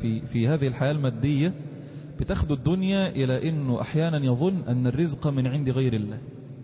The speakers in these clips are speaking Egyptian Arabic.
في, في هذه الحياة المادية بتاخد الدنيا إلى أنه أحيانا يظن أن الرزق من عند غير الله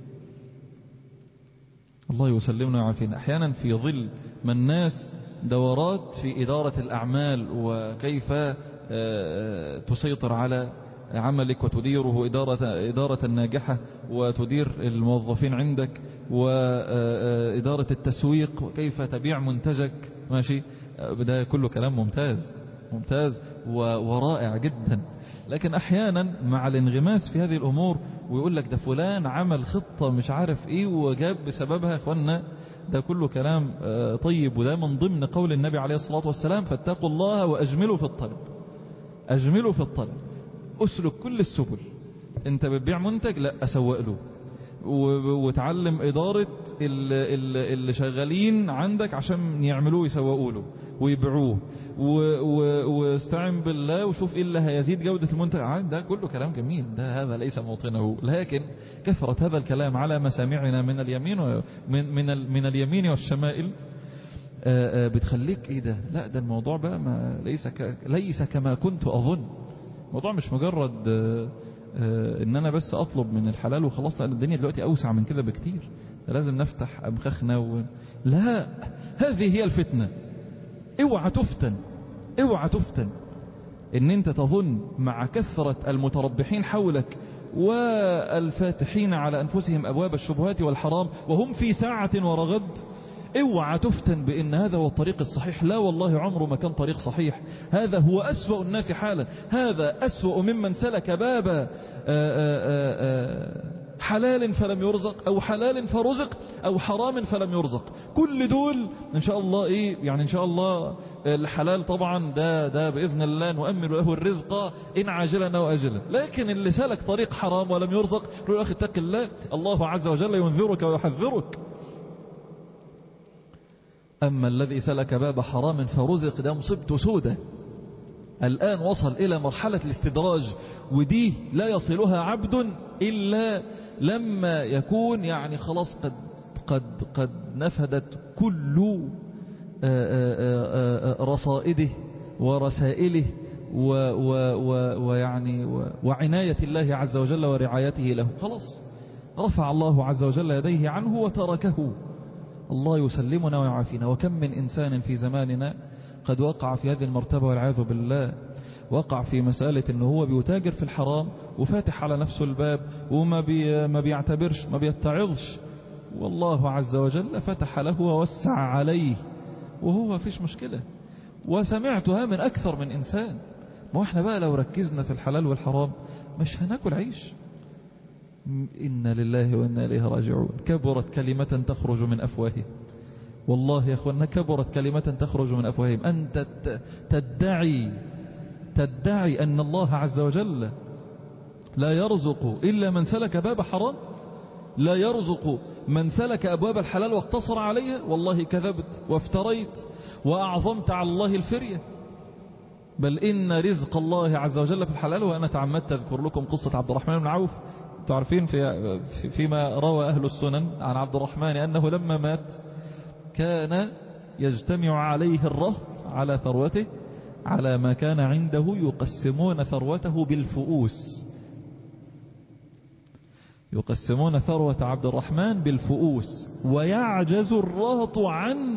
الله يسلمنا وعافينا أحيانا في ظل ما الناس دورات في إدارة الأعمال وكيف تسيطر على عملك وتديره إدارة, إدارة ناجحة وتدير الموظفين عندك وإدارة التسويق وكيف تبيع منتجك ماشي ده كله كلام ممتاز ممتاز ورائع جدا لكن أحيانا مع الانغماس في هذه الأمور ويقول لك ده فلان عمل خطة مش عارف إيه وجاب بسببها أخوانا ده كله كلام طيب وده من ضمن قول النبي عليه الصلاة والسلام فاتقوا الله وأجملوا في الطلب أجملوا في الطلب أسلك كل السبل أنت بتبيع منتج لا أسوق له وتعلم إدارة اللي شغالين عندك عشان يعملوه يسوقوا له ويبيعوه واستعن بالله وشوف إيه اللي هيزيد جودة المنتج ده كله كلام جميل ده هذا ليس موطنه لكن كثرة هذا الكلام على مسامعنا من اليمين من من من اليمين والشمائل بتخليك ايه ده لا ده الموضوع بقى ما ليس ك ليس كما كنت اظن الموضوع مش مجرد ان انا بس اطلب من الحلال وخلاص لان الدنيا دلوقتي اوسع من كده بكتير لازم نفتح امخاخنا و... لا هذه هي الفتنة اوعى تفتن اوعى تفتن ان انت تظن مع كثرة المتربحين حولك والفاتحين على انفسهم ابواب الشبهات والحرام وهم في ساعة ورغد اوعى تفتن بان هذا هو الطريق الصحيح لا والله عمره ما كان طريق صحيح هذا هو اسوأ الناس حالا هذا اسوأ ممن سلك باب حلال فلم يرزق او حلال فرزق او حرام فلم يرزق كل دول ان شاء الله ايه يعني ان شاء الله الحلال طبعا ده ده باذن الله نؤمن له الرزق ان عاجلا او اجلا لكن اللي سلك طريق حرام ولم يرزق يقول يا اخي اتق الله الله عز وجل ينذرك ويحذرك أما الذي سلك باب حرام فرزق ده مصيبته سودة الآن وصل إلى مرحلة الاستدراج ودي لا يصلها عبد إلا لما يكون يعني خلاص قد قد قد نفدت كل رصائده ورسائله ويعني وعناية الله عز وجل ورعايته له خلاص رفع الله عز وجل يديه عنه وتركه الله يسلمنا ويعافينا وكم من إنسان في زماننا قد وقع في هذه المرتبة والعياذ بالله وقع في مسألة أنه هو بيتاجر في الحرام وفاتح على نفسه الباب وما بي ما بيعتبرش ما بيتعظش والله عز وجل فتح له ووسع عليه وهو فيش مشكلة وسمعتها من أكثر من إنسان ما احنا بقى لو ركزنا في الحلال والحرام مش هناكل عيش إنا لله وإنا إليه راجعون كبرت كلمة تخرج من أفواههم والله يا أخوانا كبرت كلمة تخرج من أفواههم أنت تدعي تدعي أن الله عز وجل لا يرزق إلا من سلك باب حرام لا يرزق من سلك أبواب الحلال واقتصر عليها والله كذبت وافتريت وأعظمت على الله الفرية بل إن رزق الله عز وجل في الحلال وأنا تعمدت أذكر لكم قصة عبد الرحمن بن عوف تعرفين في فيما روى أهل السنن عن عبد الرحمن أنه لما مات كان يجتمع عليه الرهط على ثروته على ما كان عنده يقسمون ثروته بالفؤوس يقسمون ثروة عبد الرحمن بالفؤوس ويعجز الرهط عن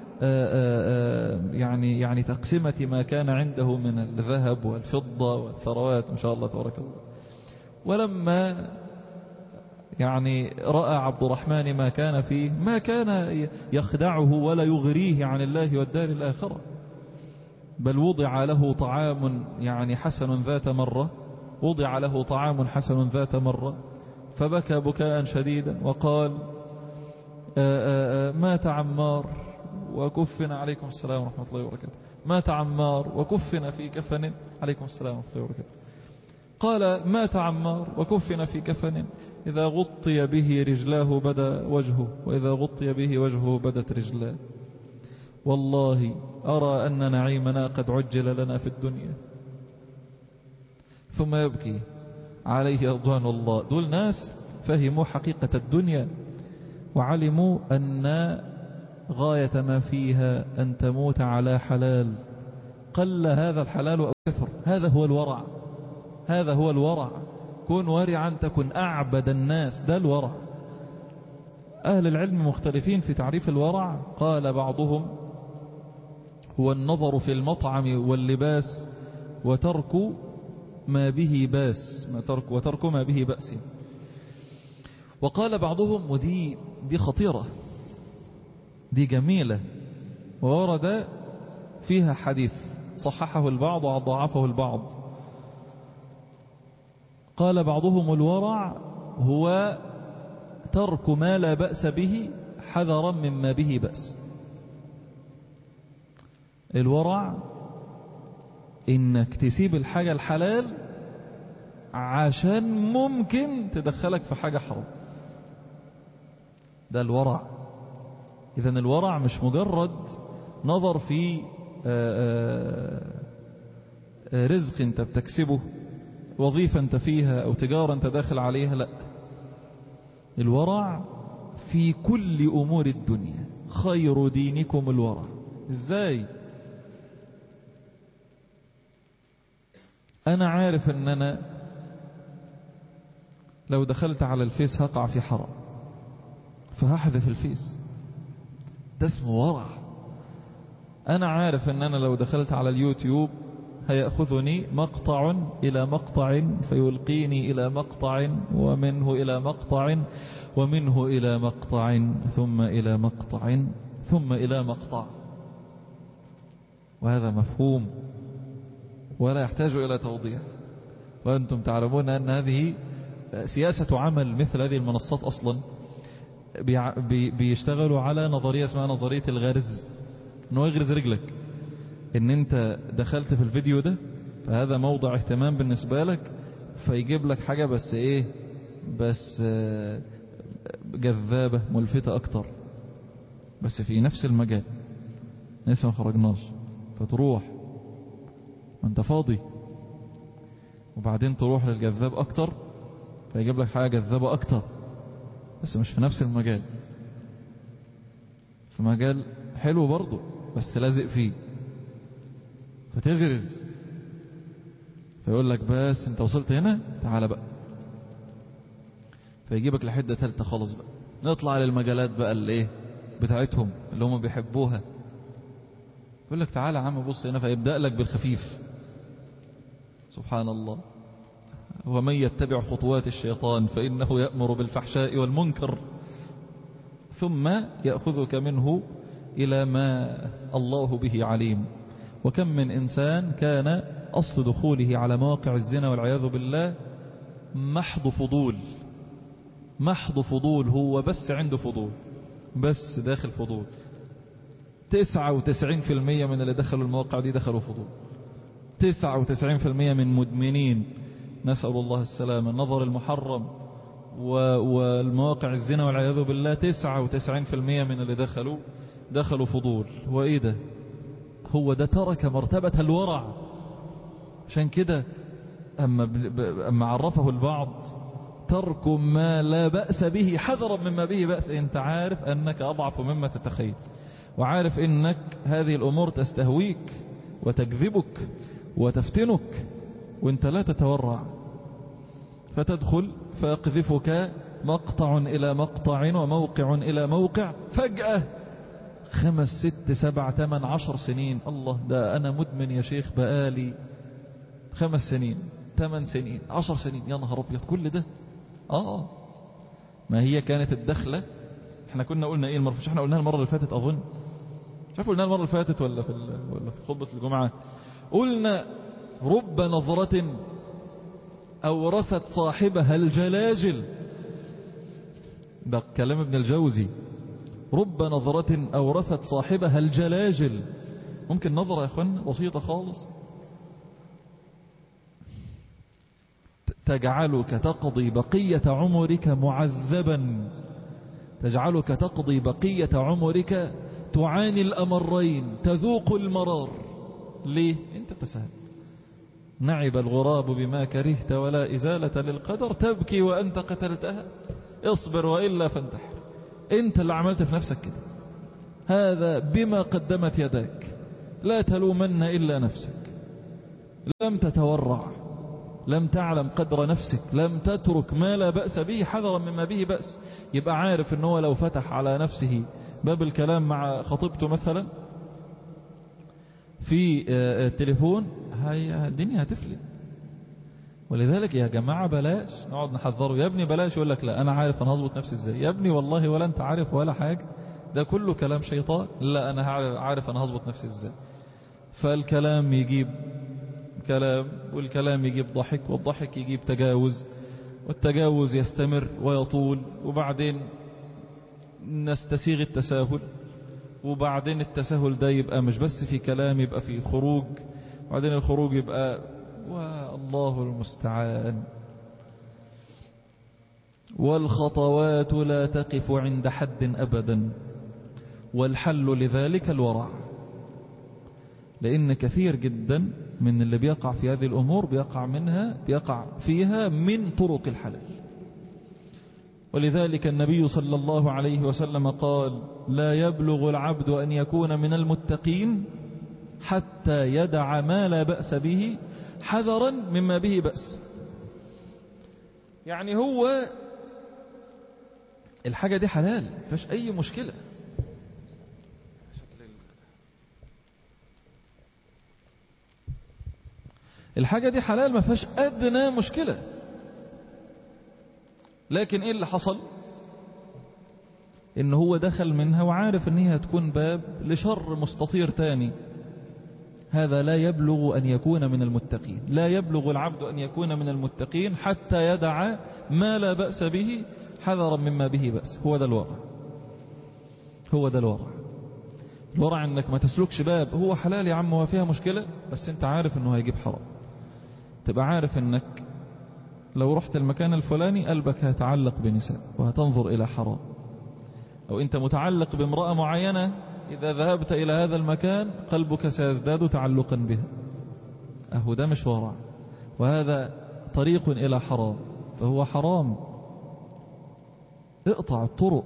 يعني يعني تقسمة ما كان عنده من الذهب والفضة والثروات ما شاء الله تبارك الله ولما يعني رأى عبد الرحمن ما كان فيه ما كان يخدعه ولا يغريه عن الله والدار الآخرة بل وضع له طعام يعني حسن ذات مرة وضع له طعام حسن ذات مرة فبكى بكاء شديدا وقال آآ آآ مات عمار وكفنا عليكم السلام ورحمة الله وبركاته مات عمار وكفنا في كفن عليكم السلام ورحمة الله وبركاته قال مات عمار وكفن في كفن إذا غطي به رجلاه بدا وجهه وإذا غطي به وجهه بدت رجلاه والله أرى أن نعيمنا قد عجل لنا في الدنيا ثم يبكي عليه رضوان الله دول ناس فهموا حقيقة الدنيا وعلموا أن غاية ما فيها أن تموت على حلال قل هذا الحلال أو كثر هذا هو الورع هذا هو الورع كن ورعا تكن أعبد الناس ده الورع أهل العلم مختلفين في تعريف الورع قال بعضهم هو النظر في المطعم واللباس وترك ما به باس ما ترك وترك ما به بأس وقال بعضهم ودي دي خطيرة دي جميلة وورد فيها حديث صححه البعض وضعفه البعض قال بعضهم الورع هو ترك ما لا بأس به حذرا مما به بأس الورع انك تسيب الحاجة الحلال عشان ممكن تدخلك في حاجة حرام ده الورع اذا الورع مش مجرد نظر في رزق انت بتكسبه وظيفة انت فيها او تجارة انت داخل عليها لا الورع في كل امور الدنيا خير دينكم الورع ازاي انا عارف ان انا لو دخلت على الفيس هقع في حرام فهحذف الفيس ده اسمه ورع انا عارف ان انا لو دخلت على اليوتيوب هيأخذني مقطع إلى مقطع فيلقيني إلى مقطع ومنه إلى مقطع ومنه إلى مقطع ثم إلى مقطع ثم إلى مقطع وهذا مفهوم ولا يحتاج إلى توضيح وأنتم تعلمون أن هذه سياسة عمل مثل هذه المنصات أصلا بيشتغلوا على نظرية اسمها نظرية الغرز انه يغرز رجلك ان انت دخلت في الفيديو ده فهذا موضع اهتمام بالنسبة لك فيجيب لك حاجة بس ايه بس جذابة ملفتة اكتر بس في نفس المجال لسه ما خرجناش فتروح ما انت فاضي وبعدين تروح للجذاب اكتر فيجيب لك حاجة جذابة اكتر بس مش في نفس المجال في مجال حلو برضه بس لازق فيه فتغرز فيقول لك بس انت وصلت هنا تعال بقى فيجيبك لحدة ثالثة خالص بقى نطلع للمجالات بقى اللي ايه بتاعتهم اللي هم بيحبوها يقول لك تعالى يا عم بص هنا فيبدأ لك بالخفيف سبحان الله ومن يتبع خطوات الشيطان فإنه يأمر بالفحشاء والمنكر ثم يأخذك منه إلى ما الله به عليم وكم من إنسان كان أصل دخوله على مواقع الزنا والعياذ بالله محض فضول محض فضول هو بس عنده فضول بس داخل فضول تسعة وتسعين في المية من اللي دخلوا المواقع دي دخلوا فضول تسعة وتسعين في المية من مدمنين نسأل الله السلامة النظر المحرم والمواقع الزنا والعياذ بالله تسعة وتسعين في المية من اللي دخلوا دخلوا فضول وإيه ده هو ده ترك مرتبة الورع عشان كده أما, أما عرفه البعض ترك ما لا بأس به حذرا مما به بأس انت عارف أنك أضعف مما تتخيل وعارف أنك هذه الأمور تستهويك وتكذبك وتفتنك وانت لا تتورع فتدخل فيقذفك مقطع إلى مقطع وموقع إلى موقع فجأة خمس ست سبع ثمان عشر سنين الله ده أنا مدمن يا شيخ بقالي خمس سنين ثمان سنين عشر سنين يا نهار أبيض كل ده آه ما هي كانت الدخلة احنا كنا قلنا ايه المرة احنا قلناها المرة اللي فاتت أظن شايف قلناها المرة اللي فاتت ولا في, ولا في خطبة الجمعة قلنا رب نظرة أورثت صاحبها الجلاجل ده كلام ابن الجوزي رب نظرة أورثت صاحبها الجلاجل ممكن نظرة يا أخوان بسيطة خالص تجعلك تقضي بقية عمرك معذبا تجعلك تقضي بقية عمرك تعاني الأمرين تذوق المرار ليه انت تسهل نعب الغراب بما كرهت ولا إزالة للقدر تبكي وأنت قتلتها اصبر وإلا فانتحر انت اللي عملت في نفسك كده هذا بما قدمت يداك لا تلومن إلا نفسك لم تتورع لم تعلم قدر نفسك لم تترك ما لا بأس به حذرا مما به بأس يبقى عارف ان هو لو فتح على نفسه باب الكلام مع خطيبته مثلا في التليفون هي الدنيا هتفلت ولذلك يا جماعة بلاش نقعد نحذره يا ابني بلاش يقول لك لا أنا عارف أنا هظبط نفسي إزاي يا ابني والله ولا أنت عارف ولا حاجة ده كله كلام شيطان لا أنا عارف أنا هظبط نفسي إزاي فالكلام يجيب كلام والكلام يجيب ضحك والضحك يجيب تجاوز والتجاوز يستمر ويطول وبعدين نستسيغ التساهل وبعدين التساهل ده يبقى مش بس في كلام يبقى في خروج وبعدين الخروج يبقى والله المستعان والخطوات لا تقف عند حد أبدا والحل لذلك الورع لأن كثير جدا من اللي بيقع في هذه الأمور بيقع منها بيقع فيها من طرق الحلال ولذلك النبي صلى الله عليه وسلم قال لا يبلغ العبد أن يكون من المتقين حتى يدع ما لا بأس به حذرا مما به بأس يعني هو الحاجة دي حلال فيش أي مشكلة الحاجة دي حلال ما فيهاش أدنى مشكلة لكن إيه اللي حصل إن هو دخل منها وعارف إن هي هتكون باب لشر مستطير تاني هذا لا يبلغ أن يكون من المتقين لا يبلغ العبد أن يكون من المتقين حتى يدع ما لا بأس به حذرا مما به بأس هو ده الورع هو ده الورع الورع انك ما تسلكش باب هو حلال يا عم هو فيها مشكلة بس انت عارف انه هيجيب حرام تبقى عارف انك لو رحت المكان الفلاني قلبك هيتعلق بنساء وهتنظر الى حرام او انت متعلق بامرأة معينة إذا ذهبت إلى هذا المكان قلبك سيزداد تعلقا بها أهو ده مش ورع وهذا طريق إلى حرام فهو حرام اقطع الطرق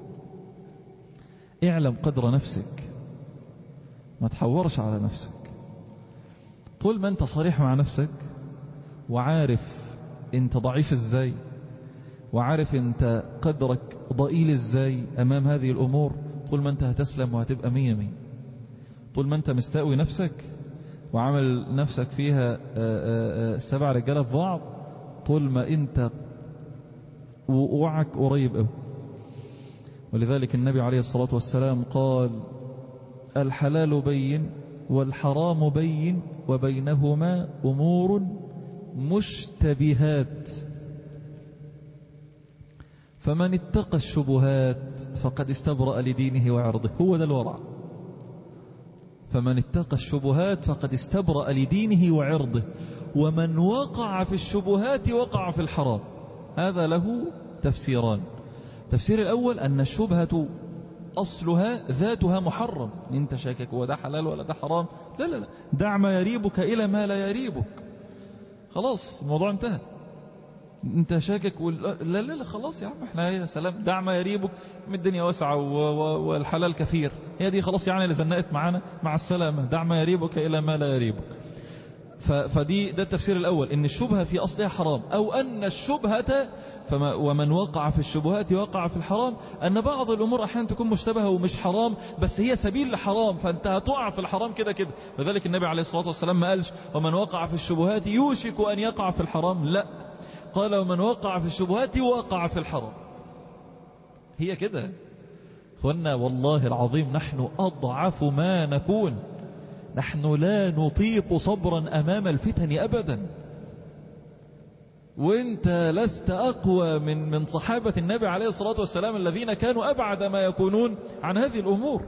اعلم قدر نفسك ما تحورش على نفسك طول ما انت صريح مع نفسك وعارف انت ضعيف ازاي وعارف انت قدرك ضئيل ازاي امام هذه الامور طول ما انت هتسلم وهتبقى مية مية طول ما انت مستقوي نفسك وعمل نفسك فيها سبع رجالة في بعض طول ما انت وقوعك قريب قوي ولذلك النبي عليه الصلاة والسلام قال الحلال بين والحرام بين وبينهما أمور مشتبهات فمن اتقى الشبهات فقد استبرأ لدينه وعرضه هو ده الورع فمن اتقى الشبهات فقد استبرأ لدينه وعرضه ومن وقع في الشبهات وقع في الحرام هذا له تفسيران تفسير الأول أن الشبهة أصلها ذاتها محرم انت شاكك هو ده حلال ولا ده حرام لا لا لا دع ما يريبك إلى ما لا يريبك خلاص الموضوع انتهى انت شاكك وال... لا لا لا خلاص يا عم احنا يا سلام دع ما يريبك من الدنيا واسعة و... و... والحلال كثير هي دي خلاص يعني اللي زنقت معانا مع السلامة دع ما يريبك إلى ما لا يريبك ف... فدي ده التفسير الأول ان الشبهة في أصلها حرام أو أن الشبهة فما ومن وقع في الشبهات وقع في الحرام أن بعض الأمور أحيانا تكون مشتبهة ومش حرام بس هي سبيل لحرام فأنت هتقع في الحرام كده كده لذلك النبي عليه الصلاة والسلام ما قالش ومن وقع في الشبهات يوشك أن يقع في الحرام لا قال ومن وقع في الشبهات وقع في الحرام هي كده اخوانا والله العظيم نحن أضعف ما نكون نحن لا نطيق صبرا أمام الفتن أبدا وانت لست أقوى من من صحابة النبي عليه الصلاة والسلام الذين كانوا أبعد ما يكونون عن هذه الأمور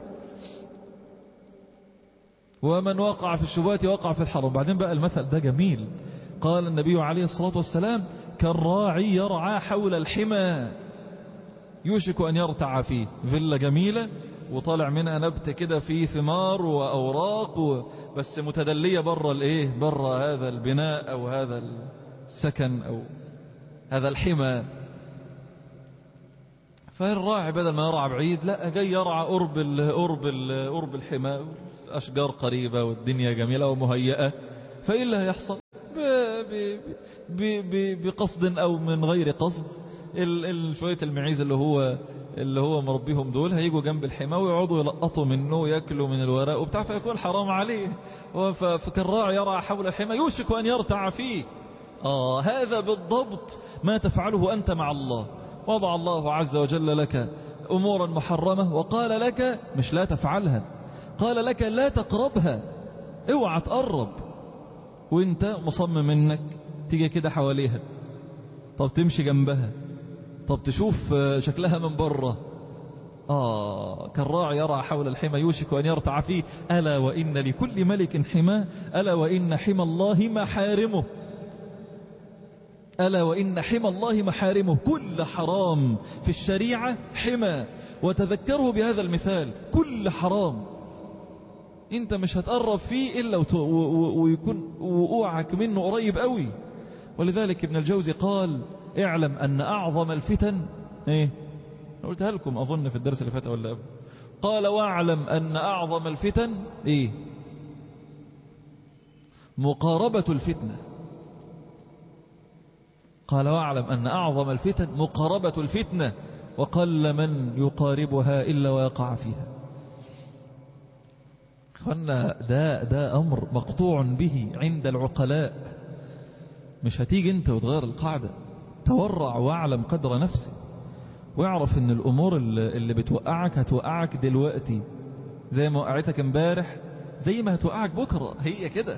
ومن وقع في الشبهات وقع في الحرام بعدين بقى المثل ده جميل قال النبي عليه الصلاة والسلام كالراعي يرعى حول الحمى يوشك أن يرتع فيه فيلا جميلة وطالع منها نبت كده فيه ثمار وأوراق و... بس متدلية بره الايه بره هذا البناء أو هذا السكن أو هذا الحمى فالراعي بدل ما يرعى بعيد لا جاي يرعى قرب ال... قرب ال... قرب الحمى أشجار قريبة والدنيا جميلة ومهيئة فإيه اللي هيحصل بقصد أو من غير قصد شوية المعيز اللي هو اللي هو مربيهم دول هيجوا جنب الحمى ويقعدوا يلقطوا منه ويأكلوا من الوراء وبتاع فيكون حرام عليه فكالراعي يرعى حول الحمى يوشك أن يرتع فيه آه هذا بالضبط ما تفعله أنت مع الله وضع الله عز وجل لك أمورا محرمة وقال لك مش لا تفعلها قال لك لا تقربها اوعى تقرب وانت مصمم انك تيجي كده حواليها طب تمشي جنبها طب تشوف شكلها من بره آه كالراعي يرى حول الحمى يوشك أن يرتع فيه ألا وإن لكل ملك حمى ألا وإن حمى الله محارمه ألا وإن حمى الله محارمه كل حرام في الشريعة حمى وتذكروا بهذا المثال كل حرام انت مش هتقرب فيه إلا ويكون وقوعك منه قريب قوي ولذلك ابن الجوزي قال اعلم أن أعظم الفتن ايه قلتها لكم أظن في الدرس اللي فات ولا قبل قال واعلم أن أعظم الفتن ايه مقاربة الفتنة قال واعلم أن أعظم الفتن مقاربة الفتنة وقل من يقاربها إلا ويقع فيها أخوانا ده, ده أمر مقطوع به عند العقلاء مش هتيجي انت وتغير القاعدة تورع واعلم قدر نفسك واعرف ان الامور اللي بتوقعك هتوقعك دلوقتي زي ما وقعتك امبارح زي ما هتوقعك بكرة هي كده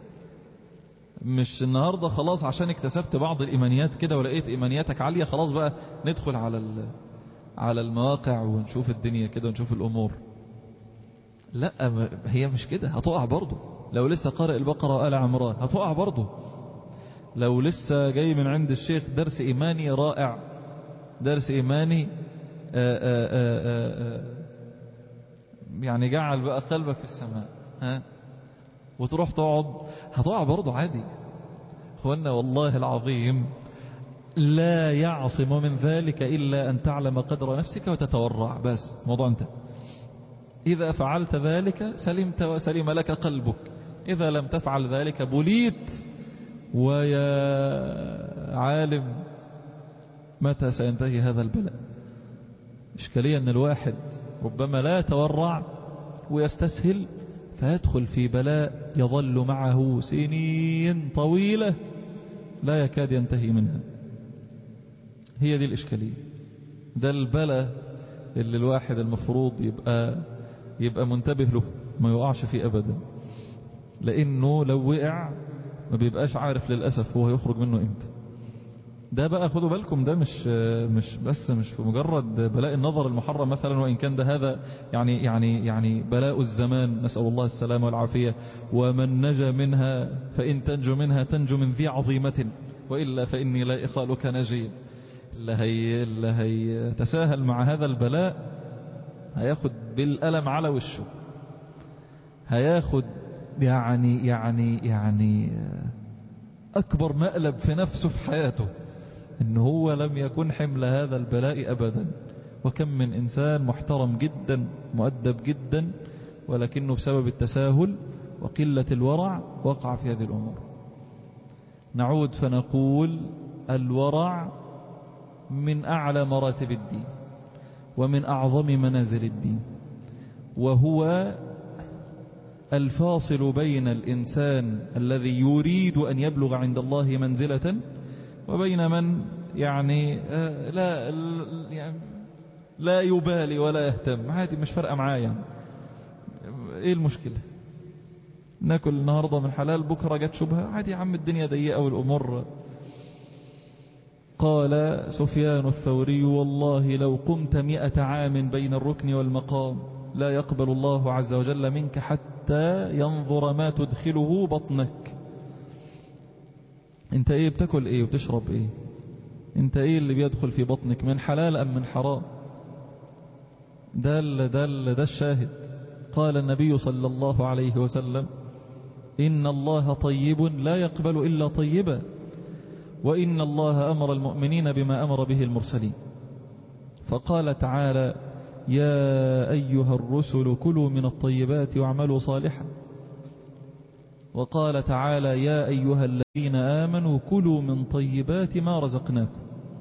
مش النهاردة خلاص عشان اكتسبت بعض الإيمانيات كده ولقيت إيمانياتك عالية خلاص بقى ندخل على على المواقع ونشوف الدنيا كده ونشوف الأمور لا هي مش كده هتقع برضه لو لسه قارئ البقرة وآل عمران هتقع برضه لو لسه جاي من عند الشيخ درس إيماني رائع درس إيماني آآ آآ آآ يعني جعل بقى قلبك في السماء ها وتروح تقعد هتقع برضه عادي اخوانا والله العظيم لا يعصم من ذلك إلا أن تعلم قدر نفسك وتتورع بس موضوع انت إذا فعلت ذلك سلمت وسلم لك قلبك إذا لم تفعل ذلك بليت ويا عالم متى سينتهي هذا البلاء إشكالية أن الواحد ربما لا يتورع ويستسهل فيدخل في بلاء يظل معه سنين طويلة لا يكاد ينتهي منها هي دي الإشكالية ده البلاء اللي الواحد المفروض يبقى يبقى منتبه له ما يقعش فيه أبدا لأنه لو وقع ما بيبقاش عارف للأسف هو هيخرج منه امتى ده بقى خدوا بالكم ده مش مش بس مش في مجرد بلاء النظر المحرم مثلا وإن كان ده هذا يعني يعني يعني بلاء الزمان نسأل الله السلامة والعافية ومن نجا منها فإن تنجو منها تنجو من ذي عظيمة وإلا فإني لا إخالك نجي اللي هي اللي هي تساهل مع هذا البلاء هياخد بالألم على وشه هياخد يعني يعني يعني أكبر مقلب في نفسه في حياته إن هو لم يكن حمل هذا البلاء أبدا وكم من إنسان محترم جدا مؤدب جدا ولكنه بسبب التساهل وقلة الورع وقع في هذه الأمور نعود فنقول الورع من أعلى مراتب الدين ومن أعظم منازل الدين وهو الفاصل بين الإنسان الذي يريد أن يبلغ عند الله منزلة وبين من يعني لا يعني لا يبالي ولا يهتم عادي مش فارقه معاه يعني ايه المشكلة ناكل النهاردة من حلال بكرة جت شبهة عادي يا عم الدنيا ضيقة والأمور قال سفيان الثوري والله لو قمت مئة عام بين الركن والمقام لا يقبل الله عز وجل منك حتى ينظر ما تدخله بطنك انت ايه بتاكل ايه وتشرب ايه انت ايه اللي بيدخل في بطنك من حلال ام من حرام ده ال ده ال ده الشاهد قال النبي صلى الله عليه وسلم إن الله طيب لا يقبل إلا طيبا وإن الله أمر المؤمنين بما أمر به المرسلين فقال تعالى يا أيها الرسل كلوا من الطيبات واعملوا صالحا وقال تعالى يا أيها الذين آمنوا كلوا من طيبات ما رزقناكم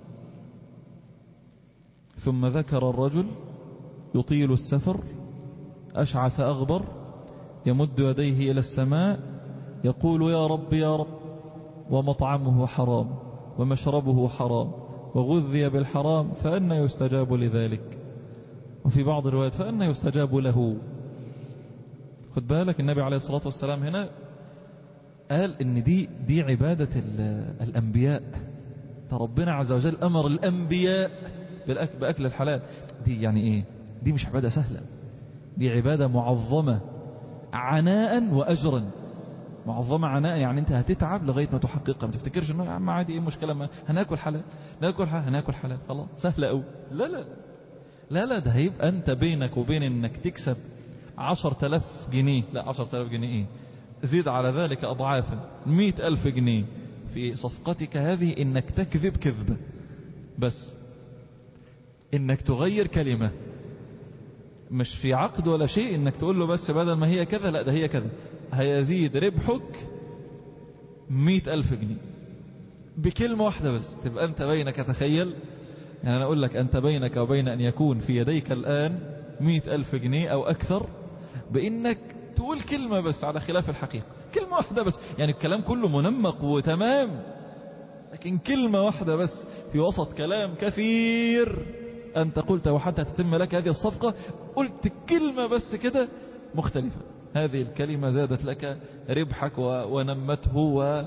ثم ذكر الرجل يطيل السفر أشعث أغبر يمد يديه إلى السماء يقول يا رب يا رب ومطعمه حرام ومشربه حرام وغذي بالحرام فأن يستجاب لذلك وفي بعض الروايات فأن يستجاب له خد بالك النبي عليه الصلاة والسلام هنا قال ان دي دي عبادة الأنبياء فربنا عز وجل أمر الأنبياء بأكل الحلال دي يعني ايه دي مش عبادة سهلة دي عبادة معظمة عناء وأجرا معظمة عناء يعني انت هتتعب لغاية ما تحققها ما تفتكرش انه يا عم عادي ايه المشكلة ما هناكل حلال ناكل حلال هناكل حلال خلاص سهلة قوي لا لا لا لا ده هيبقى انت بينك وبين انك تكسب عشر تلاف جنيه لا عشر تلاف جنيه ايه زيد على ذلك اضعافا مئة الف جنيه في صفقتك هذه انك تكذب كذبة بس انك تغير كلمة مش في عقد ولا شيء انك تقول له بس بدل ما هي كذا لا ده هي كذا هيزيد ربحك مئة ألف جنيه بكلمة واحدة بس تبقى أنت بينك تخيل يعني أنا أقول لك أنت بينك وبين أن يكون في يديك الآن مئة ألف جنيه أو أكثر بإنك تقول كلمة بس على خلاف الحقيقة كلمة واحدة بس يعني الكلام كله منمق وتمام لكن كلمة واحدة بس في وسط كلام كثير أنت قلت وحتى تتم لك هذه الصفقة قلت كلمة بس كده مختلفة هذه الكلمة زادت لك ربحك ونمته و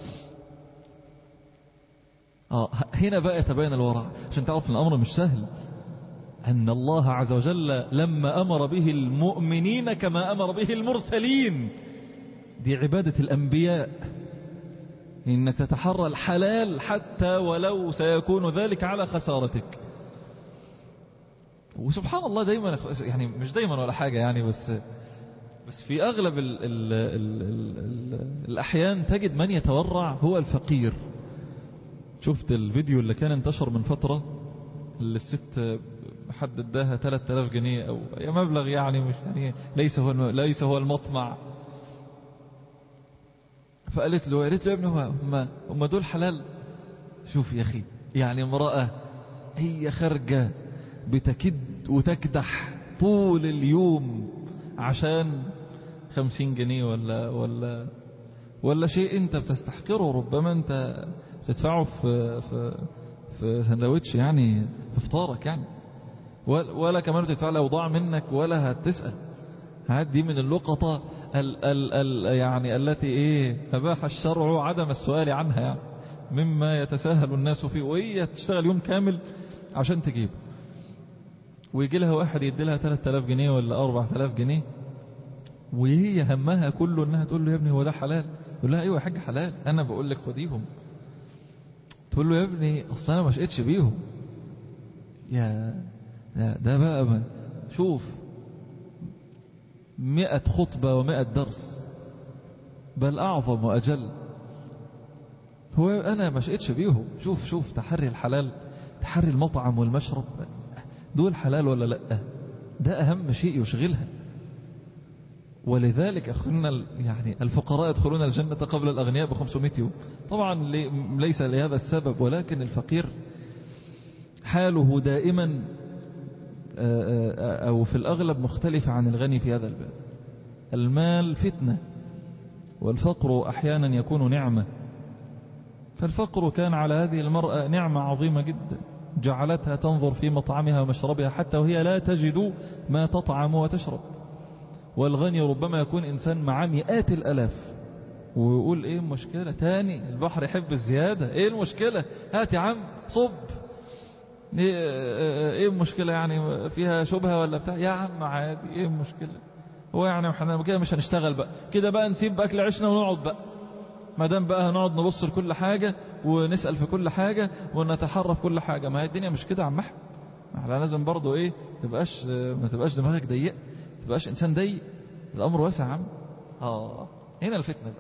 آه هنا بقى يتبين الورع عشان تعرف ان الأمر مش سهل أن الله عز وجل لما أمر به المؤمنين كما أمر به المرسلين دي عبادة الأنبياء إنك تتحرى الحلال حتى ولو سيكون ذلك على خسارتك وسبحان الله دايما يعني مش دايما ولا حاجة يعني بس بس في أغلب ال ال ال ال ال الأحيان تجد من يتورع هو الفقير شفت الفيديو اللي كان انتشر من فترة اللي الست حد اداها 3000 جنيه أو أي مبلغ يعني مش يعني ليس هو ليس هو المطمع فقالت له قالت له يا ابني هم هم دول حلال شوف يا أخي يعني امرأة هي خارجة بتكد وتكدح طول اليوم عشان خمسين جنيه ولا ولا ولا شيء انت بتستحقره ربما انت تدفعه في في في سندوتش يعني في فطارك يعني ولا كمان تدفع لو ضاع منك ولا هتسأل هذه من اللقطة ال ال ال يعني التي ايه اباح الشرع عدم السؤال عنها يعني مما يتساهل الناس فيه وهي تشتغل يوم كامل عشان تجيب ويجي لها واحد يدي لها 3000 جنيه ولا 4000 جنيه وهي همها كله انها تقول له يا ابني هو ده حلال يقول لها ايوه يا حاج حلال انا بقول لك خديهم تقول له يا ابني اصل انا ما شقتش بيهم يا ده بقى ما شوف مئة خطبة ومئة درس بل أعظم وأجل هو أنا ما شقتش بيهم شوف شوف تحري الحلال تحري المطعم والمشرب دول حلال ولا لا ده أهم شيء يشغلها ولذلك أخونا يعني الفقراء يدخلون الجنة قبل الأغنياء ب 500 يوم طبعا ليس لهذا السبب ولكن الفقير حاله دائما أو في الأغلب مختلف عن الغني في هذا الباب المال فتنة والفقر أحيانا يكون نعمة فالفقر كان على هذه المرأة نعمة عظيمة جدا جعلتها تنظر في مطعمها ومشربها حتى وهي لا تجد ما تطعم وتشرب والغني ربما يكون إنسان معاه مئات الألاف ويقول إيه المشكلة تاني البحر يحب الزيادة إيه المشكلة هات يا عم صب إيه المشكلة يعني فيها شبهة ولا بتاع يا عم عادي إيه المشكلة هو يعني احنا كده مش هنشتغل بقى كده بقى نسيب بقى أكل عيشنا ونقعد بقى ما دام بقى هنقعد نبص لكل حاجة ونسأل في كل حاجة ونتحرى في كل حاجة ما هي الدنيا مش كده يا عم احمد احنا لازم برضه ايه تبقاش ما تبقاش دماغك ضيق ما تبقاش انسان ضيق الامر واسع يا عم اه هنا الفتنة بقى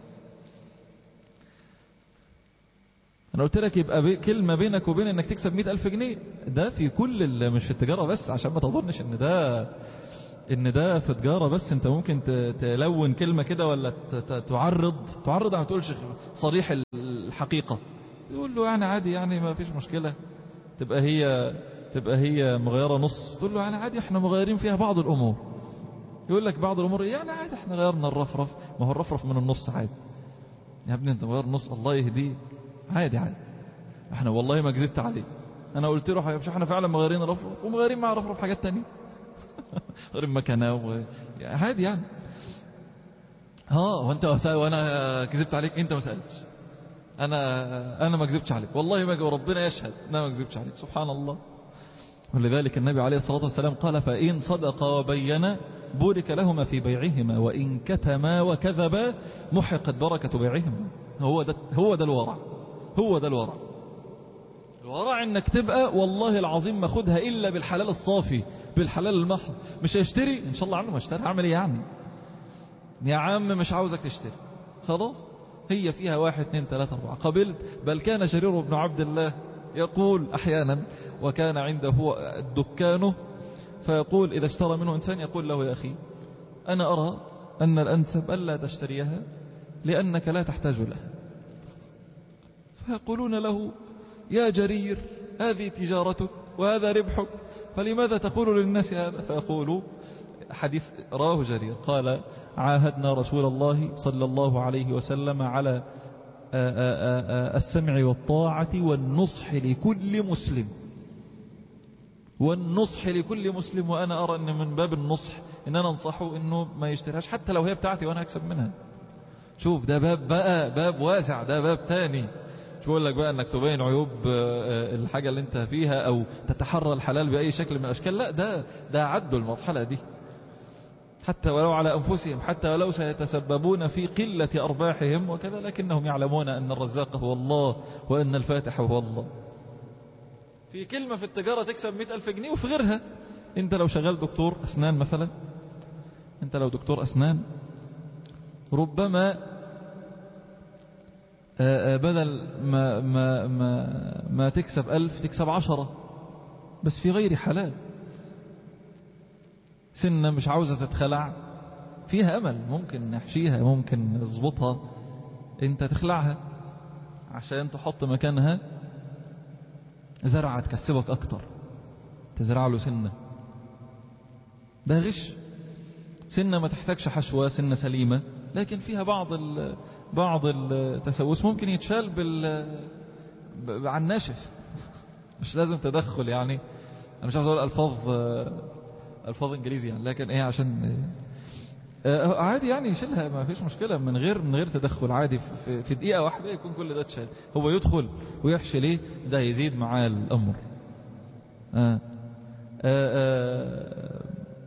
انا قلت لك يبقى بي كلمة بينك وبين انك تكسب مئة الف جنيه ده في كل مش في التجارة بس عشان ما تظنش ان ده ان ده في تجارة بس انت ممكن تلون كلمة كده ولا تعرض تعرض ما تقولش صريح الحقيقة يقول له يعني عادي يعني ما فيش مشكلة تبقى هي تبقى هي مغيرة نص تقول له يعني عادي احنا مغيرين فيها بعض الامور يقول لك بعض الامور يعني عادي احنا غيرنا الرفرف ما هو الرفرف من النص عادي يا ابني انت مغير النص الله يهديه عادي عادي احنا والله ما كذبت عليه انا قلت له مش احنا فعلا مغيرين الرفرف ومغيرين مع الرفرف حاجات تانية غير مكانه و... عادي يعني ها وانت وانا كذبت عليك انت ما سالتش انا انا ما كذبتش عليك والله ما وربنا يشهد انا ما كذبتش عليك سبحان الله ولذلك النبي عليه الصلاة والسلام قال فإن صدق وبين بورك لهما في بيعهما وإن كتما وكذبا محقت بركة بيعهما هو ده, هو ده الورع هو ده الورع الورع انك تبقى والله العظيم ما خدها إلا بالحلال الصافي بالحلال المحض مش هيشتري ان شاء الله عنه ما اشتري عمل ايه يعني يا عم مش عاوزك تشتري خلاص هي فيها واحد اثنين ثلاثة أربعة قبلت بل كان شرير بن عبد الله يقول أحيانا وكان عنده دكانه فيقول إذا اشترى منه إنسان يقول له يا أخي أنا أرى أن الأنسب ألا تشتريها لأنك لا تحتاج لها فيقولون له يا جرير هذه تجارتك وهذا ربحك فلماذا تقول للناس هذا فيقول حديث راه جرير قال عاهدنا رسول الله صلى الله عليه وسلم على السمع والطاعة والنصح لكل مسلم والنصح لكل مسلم وأنا أرى أن من باب النصح إن أنا أنصحه أنه ما يشتريهاش حتى لو هي بتاعتي وأنا أكسب منها شوف ده باب بقى باب واسع ده باب تاني شو بقول لك بقى انك تبين عيوب الحاجة اللي انت فيها او تتحرى الحلال بأي شكل من الاشكال لا ده ده عدوا المرحلة دي حتى ولو على أنفسهم حتى ولو سيتسببون في قلة أرباحهم وكذا لكنهم يعلمون أن الرزاق هو الله وأن الفاتح هو الله في كلمة في التجارة تكسب مئة ألف جنيه وفي غيرها انت لو شغال دكتور أسنان مثلا انت لو دكتور أسنان ربما بدل ما, ما, ما, ما تكسب ألف تكسب عشرة بس في غير حلال سنة مش عاوزة تتخلع فيها أمل ممكن نحشيها ممكن نظبطها انت تخلعها عشان تحط مكانها زرعة تكسبك أكتر تزرع له سنة ده غش سنة ما تحتاجش حشوة سنة سليمة لكن فيها بعض ال بعض التسوس ممكن يتشال بال عن ناشف مش لازم تدخل يعني أنا مش عاوز أقول ألفاظ ألفاظ إنجليزي يعني لكن إيه عشان عادي يعني يشيلها ما فيش مشكلة من غير من غير تدخل عادي في, في دقيقة واحدة يكون كل ده اتشال هو يدخل ويحشي ليه ده يزيد معاه الأمر آه آه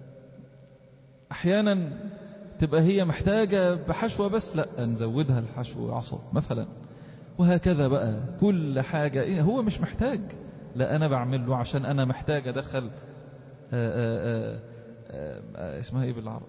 أحيانا تبقى هي محتاجة بحشوة بس لا نزودها الحشو عصب مثلا وهكذا بقى كل حاجة إيه هو مش محتاج لا أنا بعمل له عشان أنا محتاج أدخل آآ آآ آآ اسمها إيه بالعربي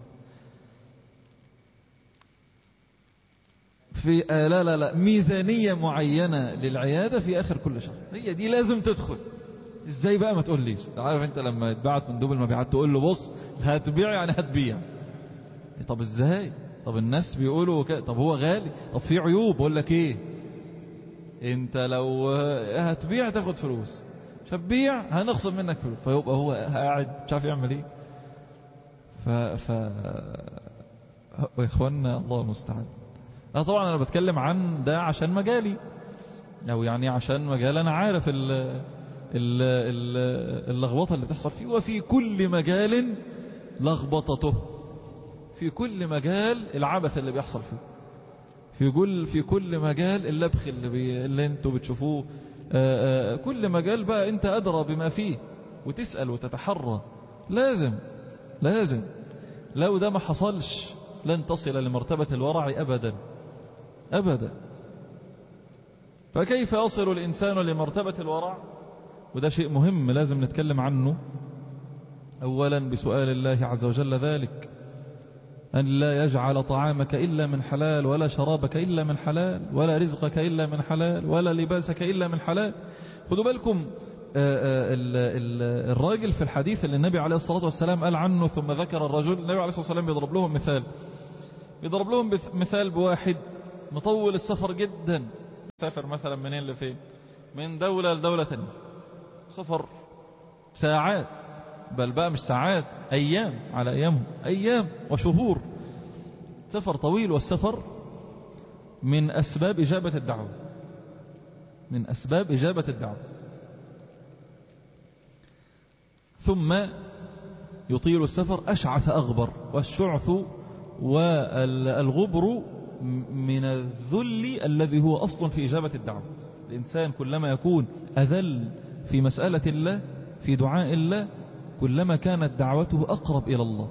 في لا لا لا ميزانية معينة للعيادة في آخر كل شهر هي دي لازم تدخل ازاي بقى ما تقوليش عارف انت لما يتبعت من دوب المبيعات تقول له بص هتبيع يعني هتبيع طب ازاي طب الناس بيقولوا كده طب هو غالي طب في عيوب بقول لك ايه انت لو هتبيع تاخد فلوس مش هتبيع هنخصم منك فلوس فيبقى هو قاعد مش عارف يعمل ايه ف ف يا اخوانا الله المستعان لا طبعا انا بتكلم عن ده عشان مجالي او يعني عشان مجال انا عارف ال ال ال اللخبطه اللي بتحصل فيه وفي كل مجال لخبطته في كل مجال العبث اللي بيحصل فيه في كل في كل مجال اللبخ اللي بي اللي انتوا بتشوفوه آآ آآ كل مجال بقى انت ادرى بما فيه وتسأل وتتحرى لازم لازم لو ده ما حصلش لن تصل لمرتبة الورع أبدا أبدا فكيف يصل الإنسان لمرتبة الورع وده شيء مهم لازم نتكلم عنه أولا بسؤال الله عز وجل ذلك أن لا يجعل طعامك إلا من حلال ولا شرابك إلا من حلال ولا رزقك إلا من حلال ولا لباسك إلا من حلال خدوا بالكم الراجل في الحديث اللي النبي عليه الصلاة والسلام قال عنه ثم ذكر الرجل النبي عليه الصلاة والسلام بيضرب لهم مثال بيضرب لهم مثال بواحد مطول السفر جدا سافر مثلا منين لفين من دولة لدولة تانية سفر ساعات بل بقى مش ساعات أيام على أيامهم أيام وشهور سفر طويل والسفر من أسباب إجابة الدعوة من أسباب إجابة الدعوة ثم يطيل السفر أشعث أغبر والشعث والغبر من الذل الذي هو أصل في إجابة الدعوة الإنسان كلما يكون أذل في مسألة الله في دعاء الله كلما كانت دعوته أقرب إلى الله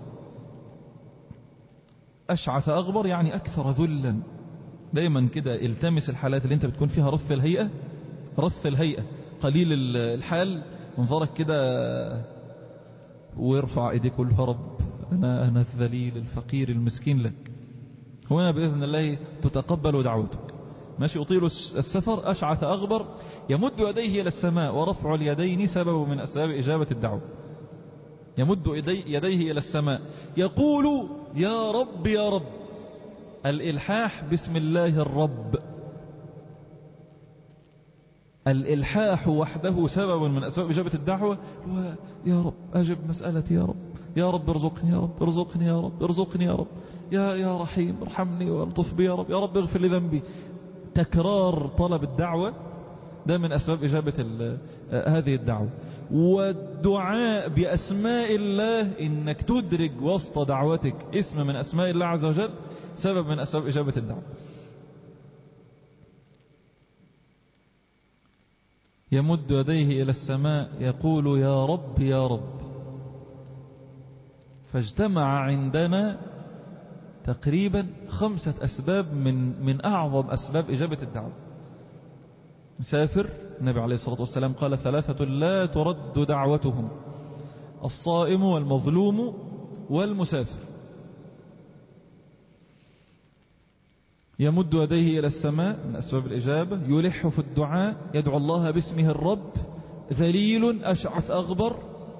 أشعث أغبر يعني أكثر ذلا دايما كده التمس الحالات اللي انت بتكون فيها رث الهيئة رث الهيئة قليل الحال منظرك كده ويرفع ايديك ويقول يا رب أنا, أنا الذليل الفقير المسكين لك هنا بإذن الله تتقبل دعوتك ماشي يطيل السفر أشعث أغبر يمد يديه إلى السماء ورفع اليدين سبب من أسباب إجابة الدعوة يمد يديه إلى السماء يقول يا رب يا رب الإلحاح بسم الله الرب الإلحاح وحده سبب من أسباب إجابة الدعوة يا رب أجب مسألتي يا رب يا رب ارزقني يا رب ارزقني يا رب ارزقني يا رب يا يا رحيم ارحمني والطف بي يا رب يا رب اغفر لي ذنبي تكرار طلب الدعوة ده من أسباب إجابة هذه الدعوة والدعاء بأسماء الله إنك تدرج وسط دعوتك اسم من أسماء الله عز وجل سبب من أسباب إجابة الدعوة يمد يديه إلى السماء يقول يا رب يا رب فاجتمع عندنا تقريبا خمسة أسباب من من أعظم أسباب إجابة الدعوة مسافر النبي عليه الصلاة والسلام قال ثلاثة لا ترد دعوتهم الصائم والمظلوم والمسافر يمد يديه إلى السماء من أسباب الإجابة يلح في الدعاء يدعو الله باسمه الرب ذليل أشعث أغبر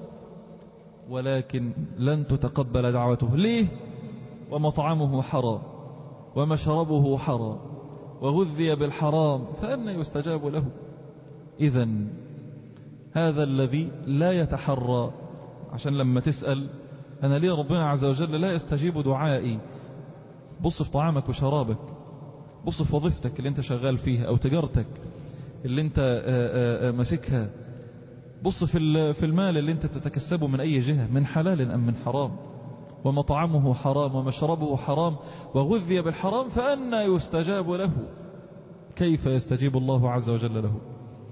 ولكن لن تتقبل دعوته ليه ومطعمه حرام ومشربه حرام وغذي بالحرام فأنا يستجاب له إذا هذا الذي لا يتحرى عشان لما تسأل أنا ليه ربنا عز وجل لا يستجيب دعائي بص في طعامك وشرابك بص في وظيفتك اللي انت شغال فيها أو تجارتك اللي انت ماسكها بص في في المال اللي انت بتتكسبه من أي جهة من حلال أم من حرام ومطعمه حرام ومشربه حرام وغذي بالحرام فأنا يستجاب له كيف يستجيب الله عز وجل له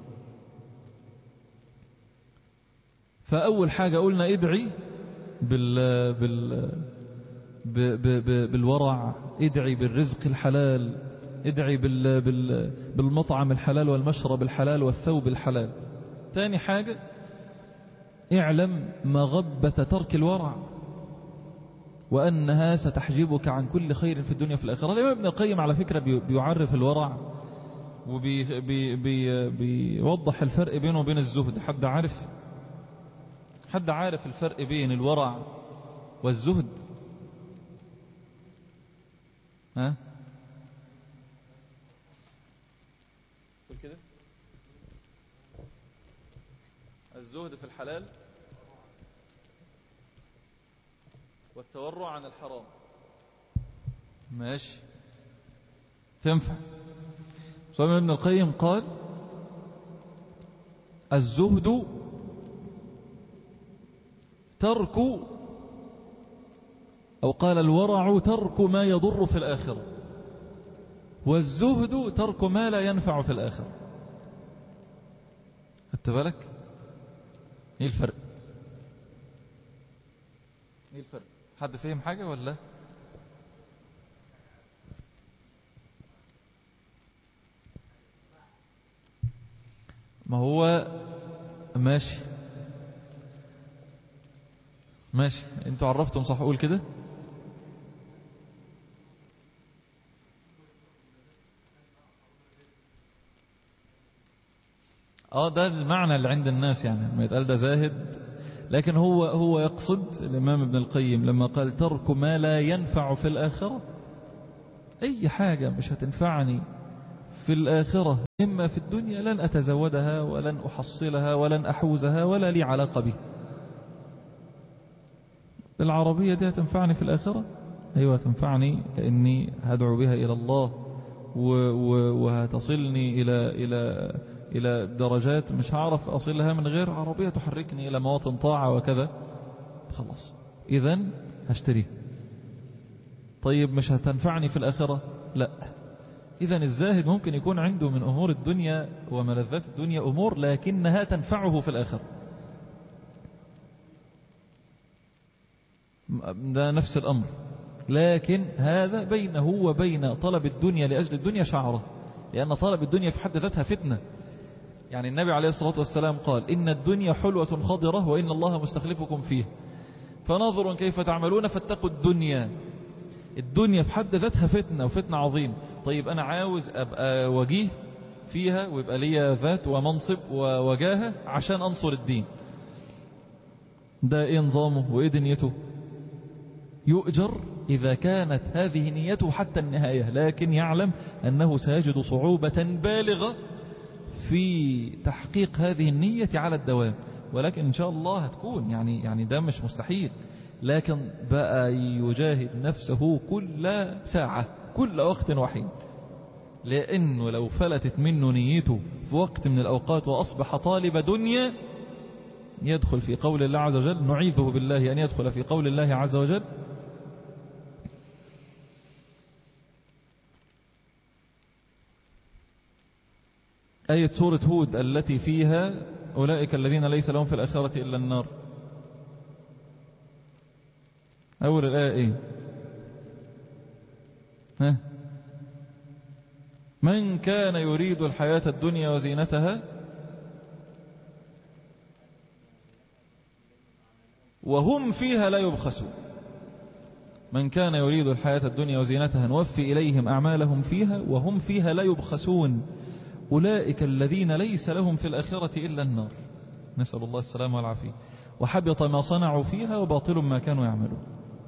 فأول حاجة قلنا ادعي بال بال ب ب ب بالورع ادعي بالرزق الحلال ادعي بال بال بالمطعم الحلال والمشرب الحلال والثوب الحلال ثاني حاجة اعلم مغبة ترك الورع وأنها ستحجبك عن كل خير في الدنيا في الآخرة الإمام ابن القيم على فكرة بيعرف الورع وبيوضح الفرق بينه وبين الزهد حد عارف حد عارف الفرق بين الورع والزهد ها قول كده الزهد في الحلال والتورع عن الحرام ماشي تنفع سؤال ابن القيم قال الزهد ترك أو قال الورع ترك ما يضر في الآخرة والزهد ترك ما لا ينفع في الآخرة خدت بالك ايه الفرق ايه الفرق حد فهم حاجة ولا ما هو ماشي ماشي انتوا عرفتم صح اقول كده اه ده المعنى اللي عند الناس يعني ما يتقال ده زاهد لكن هو هو يقصد الإمام ابن القيم لما قال ترك ما لا ينفع في الآخرة أي حاجة مش هتنفعني في الآخرة إما في الدنيا لن أتزودها ولن أحصلها ولن أحوزها ولا لي علاقة به العربية دي هتنفعني في الآخرة أيوة تنفعني لأني هدعو بها إلى الله وهتصلني إلى إلى إلى درجات مش هعرف أصلها من غير عربية تحركني إلى مواطن طاعة وكذا خلاص إذا هشتريه طيب مش هتنفعني في الآخرة لا إذا الزاهد ممكن يكون عنده من أمور الدنيا وملذات الدنيا أمور لكنها تنفعه في الآخرة ده نفس الأمر لكن هذا بينه وبين طلب الدنيا لأجل الدنيا شعره لأن طلب الدنيا في حد ذاتها فتنة يعني النبي عليه الصلاة والسلام قال إن الدنيا حلوة خضرة وإن الله مستخلفكم فيه فناظر كيف تعملون فاتقوا الدنيا الدنيا في حد ذاتها فتنة وفتنة عظيم طيب أنا عاوز أبقى وجيه فيها ويبقى لي ذات ومنصب ووجاهة عشان أنصر الدين ده إيه نظامه وإيه دنيته يؤجر إذا كانت هذه نيته حتى النهاية لكن يعلم أنه سيجد صعوبة بالغة في تحقيق هذه النية على الدوام ولكن إن شاء الله هتكون يعني يعني ده مش مستحيل لكن بقى يجاهد نفسه كل ساعة كل وقت وحيد لأنه لو فلتت منه نيته في وقت من الأوقات وأصبح طالب دنيا يدخل في قول الله عز وجل نعيذه بالله أن يدخل في قول الله عز وجل آية سورة هود التي فيها أولئك الذين ليس لهم في الآخرة إلا النار أول الآية إيه ها من كان يريد الحياة الدنيا وزينتها وهم فيها لا يبخسون من كان يريد الحياة الدنيا وزينتها نوفي إليهم أعمالهم فيها وهم فيها لا يبخسون أولئك الذين ليس لهم في الآخرة إلا النار نسأل الله السلام والعافية وحبط ما صنعوا فيها وباطل ما كانوا يعملون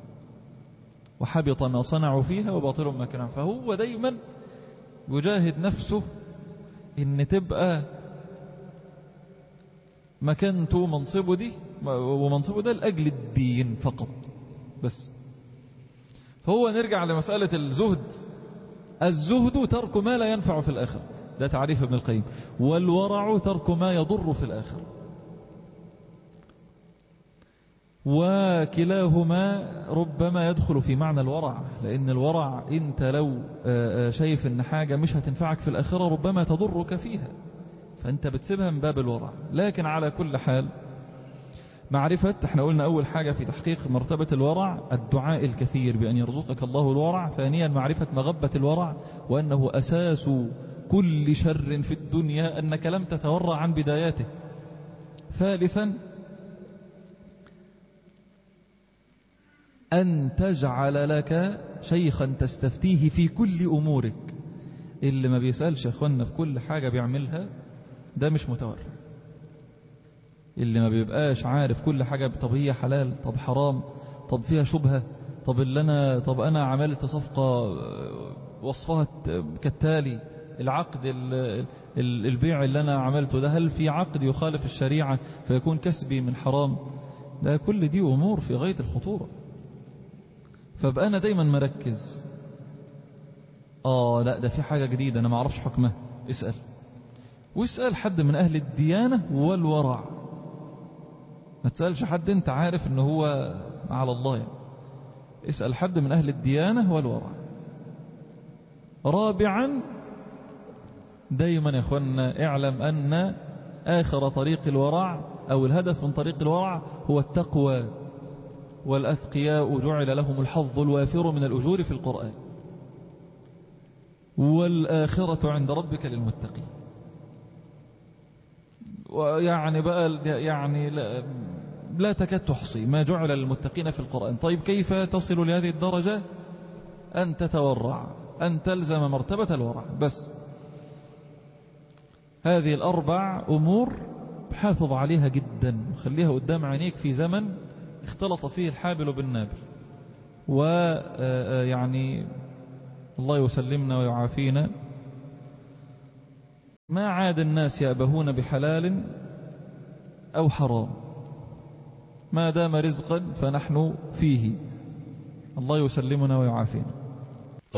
وحبط ما صنعوا فيها وباطل ما كانوا فهو دايما يجاهد نفسه ان تبقى مكانته منصبه دي ومنصبه ده لأجل الدين فقط بس فهو نرجع لمسألة الزهد الزهد ترك ما لا ينفع في الآخر ده تعريف ابن القيم والورع ترك ما يضر في الآخر وكلاهما ربما يدخل في معنى الورع لأن الورع أنت لو شايف أن حاجة مش هتنفعك في الآخرة ربما تضرك فيها فأنت بتسيبها من باب الورع لكن على كل حال معرفة احنا قلنا أول حاجة في تحقيق مرتبة الورع الدعاء الكثير بأن يرزقك الله الورع ثانيا معرفة مغبة الورع وأنه أساس كل شر في الدنيا أنك لم تتورع عن بداياته ثالثا أن تجعل لك شيخا تستفتيه في كل أمورك اللي ما بيسألش أخوانا في كل حاجة بيعملها ده مش متورع اللي ما بيبقاش عارف كل حاجة طب هي حلال طب حرام طب فيها شبهة طب اللي أنا طب أنا عملت صفقة وصفها كالتالي العقد البيع اللي أنا عملته ده هل في عقد يخالف الشريعة فيكون كسبي من حرام ده كل دي أمور في غاية الخطورة فبقى أنا دايما مركز آه لا ده في حاجة جديدة أنا ما أعرفش حكمها اسأل واسأل حد من أهل الديانة والورع ما تسألش حد انت عارف ان هو على الله يعني. اسأل حد من أهل الديانة والورع رابعا دايما يا اخوانا اعلم أن آخر طريق الورع أو الهدف من طريق الورع هو التقوى والأثقياء جعل لهم الحظ الوافر من الأجور في القرآن والآخرة عند ربك للمتقين ويعني بقى يعني لا, لا تكاد تحصي ما جعل للمتقين في القرآن طيب كيف تصل لهذه الدرجة أن تتورع أن تلزم مرتبة الورع بس هذه الأربع أمور حافظ عليها جدا وخليها قدام عينيك في زمن اختلط فيه الحابل بالنابل ويعني الله يسلمنا ويعافينا ما عاد الناس يأبهون بحلال أو حرام ما دام رزقا فنحن فيه الله يسلمنا ويعافينا